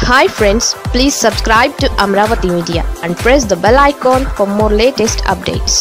hi friends please subscribe to Amaravati media and press the bell icon for more latest updates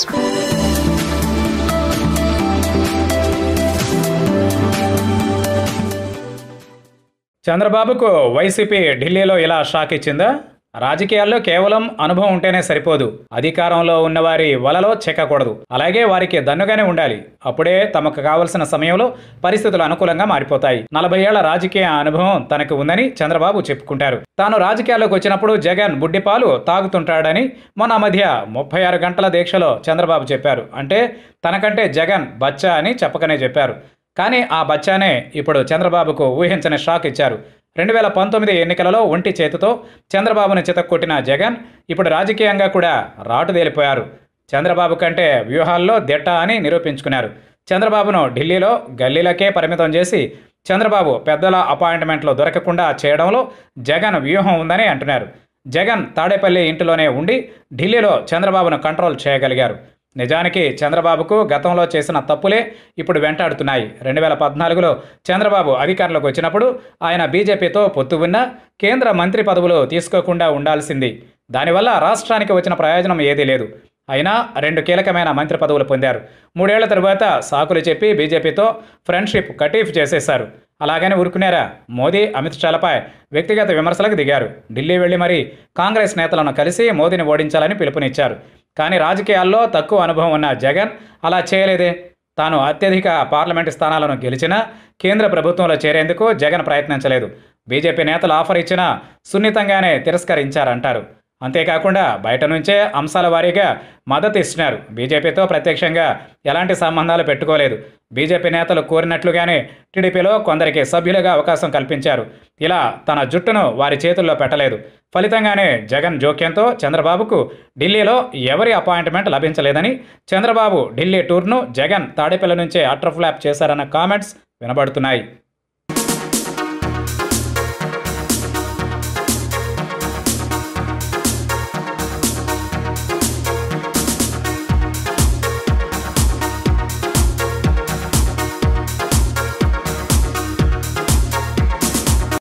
చంద్రబాబుకు వైసీపీ ఢిల్లీలో ఇలా shock ఇచ్చిందా రాజకీయాల్లో కేవలం అనుభవం ఉంటేనే సరిపోదు అధికారంలో ఉన్నవారి వలలో చెక్కకూడదు అలాగే వారికి దన్నుగానే ఉండాలి అప్పుడే తమకు కావలసిన సమయంలో పరిస్థితులు అనుకూలంగా మారిపోతాయి నలభై ఏళ్ల రాజకీయ అనుభవం తనకు ఉందని చంద్రబాబు చెప్పుకుంటారు తాను రాజకీయాల్లోకి వచ్చినప్పుడు జగన్ బుడ్డిపాలు తాగుతుంటాడని మొన్న మధ్య ముప్పై ఆరు గంటల దీక్షలో చంద్రబాబు చెప్పారు అంటే తనకంటే జగన్ బచ్చా అని చెప్పకనే చెప్పారు కానీ ఆ బచ్చానే ఇప్పుడు చంద్రబాబుకు ఊహించని షాక్ ఇచ్చారు రెండు వేల పంతొమ్మిది ఎన్నికలలో ఒంటి చేతితో చంద్రబాబును చితక్కొట్టిన జగన్ ఇప్పుడు రాజకీయంగా కూడా రాటుదేలిపోయారు చంద్రబాబు కంటే వ్యూహాల్లో దిట్ట అని నిరూపించుకున్నారు చంద్రబాబును ఢిల్లీలో గల్లీలకే పరిమితం చేసి చంద్రబాబు పెద్దల అపాయింట్మెంట్లు దొరకకుండా చేయడంలో జగన్ వ్యూహం ఉందని అంటున్నారు జగన్ తాడేపల్లి ఇంటిలోనే ఉండి ఢిల్లీలో చంద్రబాబును కంట్రోల్ చేయగలిగారు నిజానికి చంద్రబాబుకు గతంలో చేసిన తప్పులే ఇప్పుడు వెంటాడుతున్నాయి రెండు వేల పద్నాలుగులో చంద్రబాబు అధికారంలోకి వచ్చినప్పుడు ఆయన బీజేపీతో పొత్తు ఉన్న కేంద్ర మంత్రి పదవులు తీసుకోకుండా ఉండాల్సింది దానివల్ల రాష్ట్రానికి వచ్చిన ప్రయోజనం ఏదీ లేదు అయినా రెండు కీలకమైన మంత్రి పదవులు పొందారు మూడేళ్ల తరువాత సాకులు చెప్పి బీజేపీతో ఫ్రెండ్షిప్ కటీఫ్ చేసేశారు అలాగని ఊరుకున్నారా మోదీ అమిత్ షాలపై వ్యక్తిగత విమర్శలకు దిగారు ఢిల్లీ వెళ్లి మరీ కాంగ్రెస్ నేతలను కలిసి మోదీని ఓడించాలని పిలుపునిచ్చారు కానీ రాజకీయాల్లో తక్కువ అనుభవం ఉన్న జగన్ అలా చేయలేదే తాను అత్యధిక పార్లమెంటు స్థానాలను గెలిచినా కేంద్ర ప్రభుత్వంలో చేరేందుకు జగన్ ప్రయత్నించలేదు బీజేపీ నేతలు ఆఫర్ ఇచ్చినా సున్నితంగానే తిరస్కరించారంటారు అంతేకాకుండా బయట నుంచే అంశాల వారీగా మద్దతు ఇస్తున్నారు బీజేపీతో ప్రత్యక్షంగా ఎలాంటి సంబంధాలు పెట్టుకోలేదు బీజేపీ నేతలు కోరినట్లుగానే టీడీపీలో కొందరికి సభ్యులుగా అవకాశం కల్పించారు ఇలా తన జుట్టును వారి చేతుల్లో పెట్టలేదు ఫలితంగానే జగన్ జోక్యంతో చంద్రబాబుకు ఢిల్లీలో ఎవరి అపాయింట్మెంట్ లభించలేదని చంద్రబాబు ఢిల్లీ టూర్ను జగన్ తాడేపల్లి నుంచే అట్రఫ్లాప్ చేశారన్న కామెంట్స్ వినబడుతున్నాయి